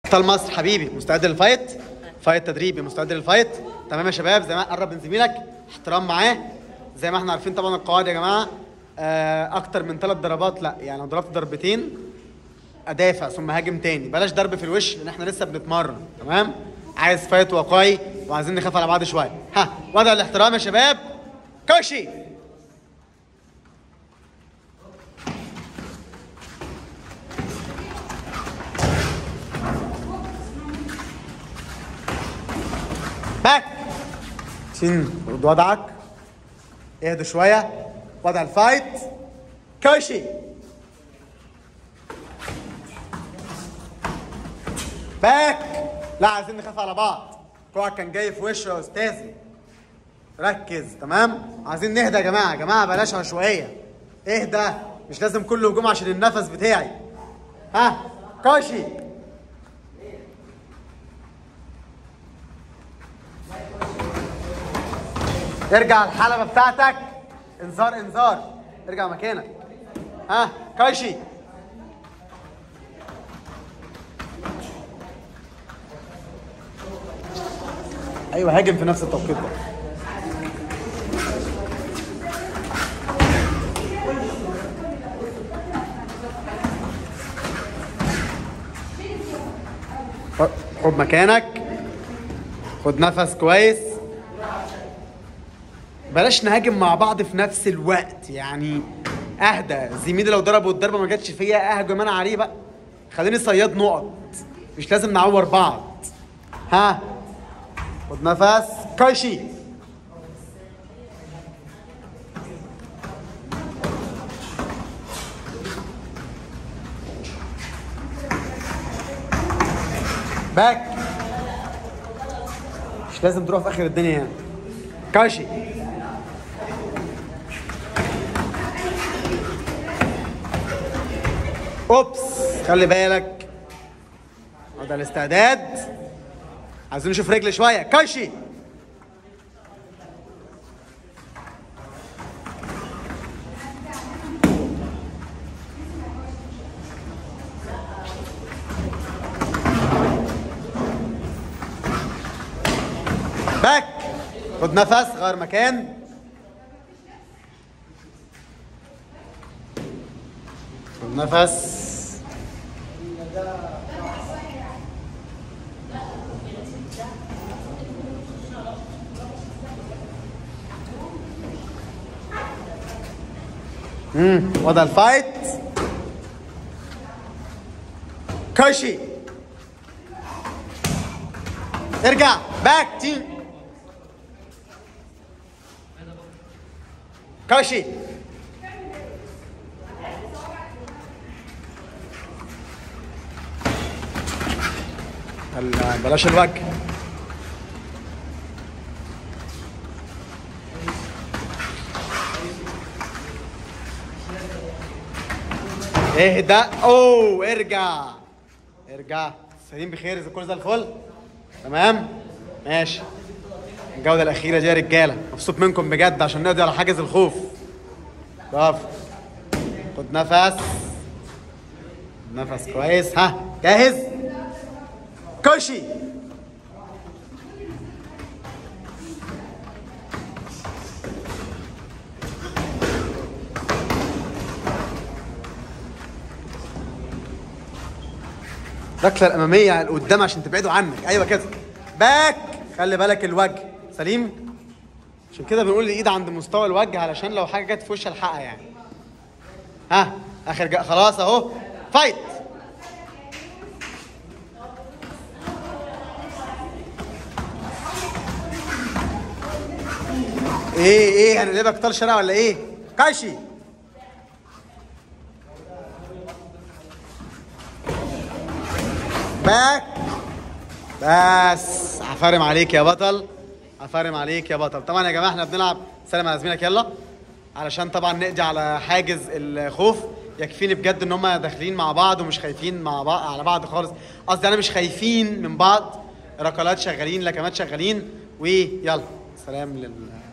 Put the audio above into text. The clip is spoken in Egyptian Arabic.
بطل مصر حبيبي مستعد للفايت فايت تدريبي مستعد للفايت تمام يا شباب زي ما قرب من زميلك احترام معاه زي ما احنا عارفين طبعا القواعد يا جماعه آه، اكتر من ثلاث ضربات لا يعني لو ضربت ضربتين ادافع ثم هاجم تاني بلاش ضرب في الوش لان احنا لسه بنتمرن تمام عايز فايت واقعي وعايزين نخاف على بعض شويه ها وضع الاحترام يا شباب كوشي باك شين رد وضعك اهدى شويه وضع الفايت كوشي باك لا عايزين نخاف على بعض كوعك كان جاي في وشه يا استاذي ركز تمام عايزين نهدى يا جماعه يا جماعه بلاش عشوائيه اهدى مش لازم كل هجوم عشان النفس بتاعي ها كوشي ارجع الحلبة بتاعتك انذار انذار ارجع مكانك ها كايشي ايوه هاجم في نفس التوقيت ده خد مكانك خد نفس كويس بلاش نهاجم مع بعض في نفس الوقت يعني اهدى زميلي لو ضرب والضربه ما جاتش فيا اهجم انا عليه بقى خليني صياد نقط مش لازم نعور بعض ها خد نفس كايشي باك مش لازم تروح في اخر الدنيا يعني كايشي اوبس خلي بالك هذا الاستعداد عايزين نشوف رجل شويه كايشي باك خد نفس غير مكان خد نفس امم وضع الفايت كوشي ارجع باك تيم كوشي هلا بلاش الوجه اهدى اوه ارجع ارجع سليم بخير اذا كل زي الفل تمام ماشي الجوله الاخيره دي يا رجاله مبسوط منكم بجد عشان نقضي على حاجز الخوف برافو خد نفس خد نفس كويس ها جاهز كوشي الركله الاماميه لقدام عشان تبعدوا عنك ايوه كده باك خلي بالك الوجه سليم عشان كده بنقول الايد عند مستوى الوجه علشان لو حاجه جت في وش الحقها يعني ها اخر جا خلاص اهو فايت ايه ايه هنقلبك طال شارع ولا ايه كايشي باك بس عفارم عليك يا بطل عفارم عليك يا بطل طبعا يا جماعه احنا بنلعب سلام على زميلك يلا علشان طبعا نقضي على حاجز الخوف يكفيني بجد ان هم داخلين مع بعض ومش خايفين مع بعض على بعض خالص قصدي انا مش خايفين من بعض ركلات شغالين لكمات شغالين ويلا سلام لل